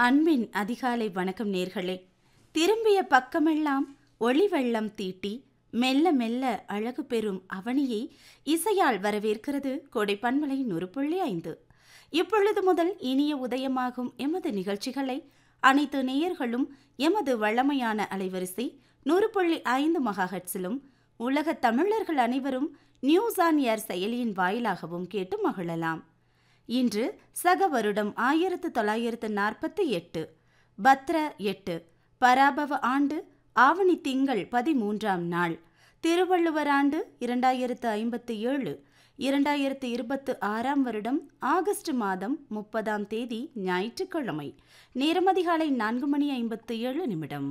அன்பின் அதிகாலை வணக்கம் நேர்களே திரும்பிய பக்கமெல்லாம் ஒளி வெள்ளம் தீட்டி மெல்ல மெல்ல அழகு பெறும் அவனியை இசையால் வரவேற்கிறது கோடை பன்மலை நூறு புள்ளி ஐந்து இப்பொழுது முதல் இனிய உதயமாகும் எமது நிகழ்ச்சிகளை அனைத்து நேயர்களும் எமது வழமையான அலைவரிசை நூறு புள்ளி ஐந்து மகாஹட்ஸிலும் உலக தமிழர்கள் அனைவரும் நியூஸ் ஆன் ஏர் செயலியின் வாயிலாகவும் கேட்டு மகிழலாம் இன்று சக வருடம் ஆயிரத்து தொள்ளாயிரத்து நாற்பத்தி எட்டு பத்ர எட்டு பராபவ ஆண்டு ஆவணி திங்கள் பதிமூன்றாம் நாள் திருவள்ளுவர் ஆண்டு இரண்டாயிரத்து ஐம்பத்து ஏழு இரண்டாயிரத்து இருபத்து ஆறாம் வருடம் ஆகஸ்ட் மாதம் முப்பதாம் தேதி ஞாயிற்றுக்கிழமை நேரம் அதிகாலை நான்கு மணி ஐம்பத்து ஏழு நிமிடம்